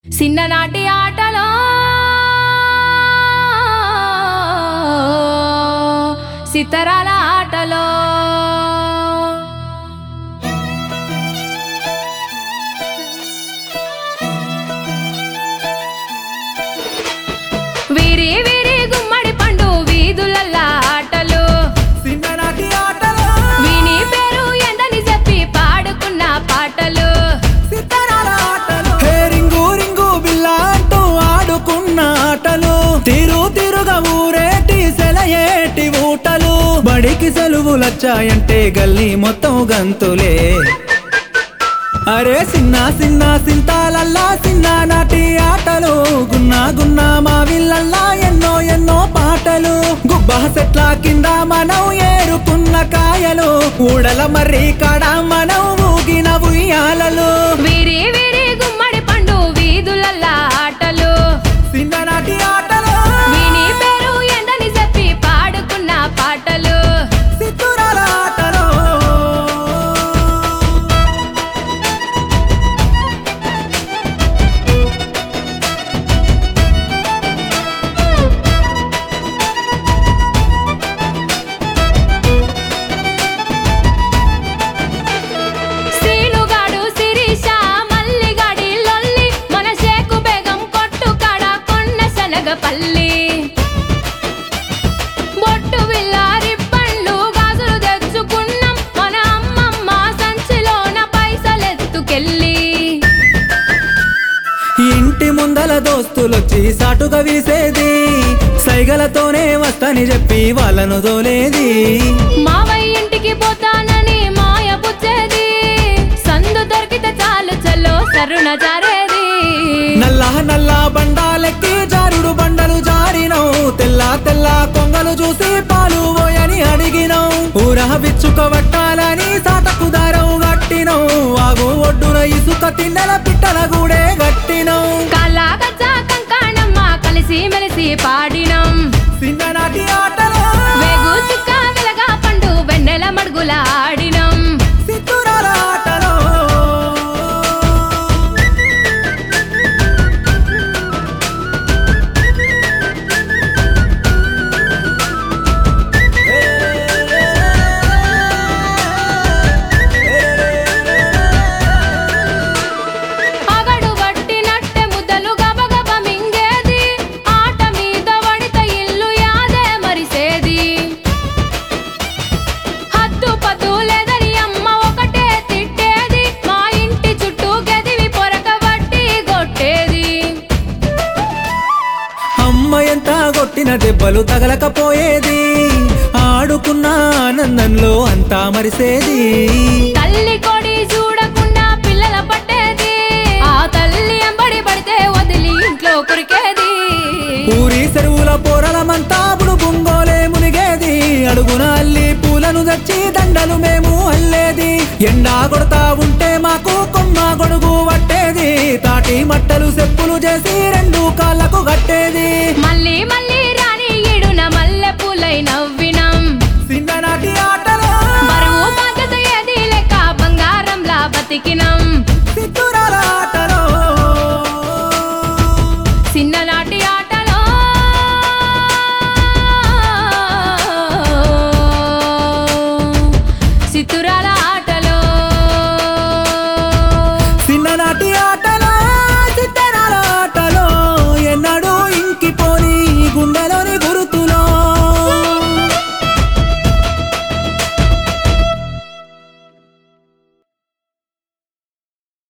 చిన్ననాటి ఆటలో సితరాల ఆటలో వీరి వీరి గుమ్మడి పండు వీధులల్లా ఆటలు చిన్ననాటి ఆటలు వీని పేరు ఎందని చెప్పి పాడుకున్న పాటలు సితారాల ఆటలు హే రింగు రింగు బిల్ల అంటూ ఆడుకున్న ఆటలు తిరు తిరుగా ఊరేటి సెలయేటి ఊటలు బడికి సెలవులొచ్చాయంటే గల్లీ మొత్తం గంతులే అరే సిన్న సిన్న సింతాలల్లా సిన్న నాటి ఆటలు గున్నా గున్నా మా విల్లల్లా ఎన్నో ఎన్నో పాటలు గుబ్బ సెట్ల కింద మనం ఏరుకున్న కాయలు ఊడల మర్రి కాడ మనం ఊగిన ఉయ్యాలలు వీరి వీరి గుమ్మడి పండు వీధులల్లా ఆటలు చిన్ననాటి ఆటలు వీని పేరు ఎందని చెప్పి పాడుకున్న పాటలు సిత్తురాల ఆటలు సీనుగాడు శిరీష మల్లిగాడి లొల్లి మన షేకు బేగం కొట్టు కాడ కొన్న శనగపల్లి బొట్టు విల్లారి పండ్లు గాజులు తెచ్చుకున్నాం మన అమ్మమ్మ సంచిలోన పైసలెత్తుకెళ్ళి ఇంటి ముందల దోస్తులొచ్చి సాటుగా వీసేది సైగలతోనే వస్తని చెప్పి వాళ్ళను దోలేది మావయ్య ఇంటికి పోతానని మాయ పుచ్చేది సందు దొరికితే చాలు చల్లో సరుణ జారేది నల్ల నల్ల బండాలెక్కి జారుడు బండలు జారినవు తెల్ల తెల్ల కొంగలు చూసి పాలు పోయని అడిగినవు ఊర విచ్చుకోబట్టాలని సాటకు దారం గట్టినవు ఆగు ఒడ్డున ఇసుక తిన్నెల పిట్టల గూడే గట్టినవు కాలా గజ్జా కంకాణమ్మ కలిసి మెలిసి పాడినం చిన్ననాటి ఆటలు వేగు చుక్క వెలగా పండు వెన్నెల మడుగుల ఆడినం సిత్తురాల ఆటలు అగడు పట్టినట్టె ముద్దలు గబగబ మింగేది ఆట మీద వడిత ఇల్లు యాదే మరిసేది హద్దు పద్దు లేదని అమ్మ ఒకటే తిట్టేది మా ఇంటి చుట్టూ గదివి పొరక వట్టి కొట్టేది అమ్మ ఎంత కొట్టిన దెబ్బలు తగలకపోయేది ఆడుకున్న ఆనందంలో అంతా మరిసేది తల్లి కొడి చూడకుండా పిల్లల పట్టేది ఆ తల్లి ఎంబడి పడితే వదిలి ఇంట్లో కురికేది ఊరి చెరువుల పోరలమంతా బుడు బుంగోలే మునిగేది అడుగున అల్లి పూలను తెచ్చి దండలు మేము అల్లేది ఎండా కొడతా ఉంటే మాకు కొమ్మ గొడుగు పట్టేది తాటి మట్టలు చెప్పులు చేసి రెండు కాళ్ళకు కట్టేది మళ్ళీ మళ్ళీ రాని ఈడున మల్లె పూలై నవ్వినం చిన్ననాటి ఆటలు బరువు బాధ్యత ఏది లెక్క బంగారంలా బతికినం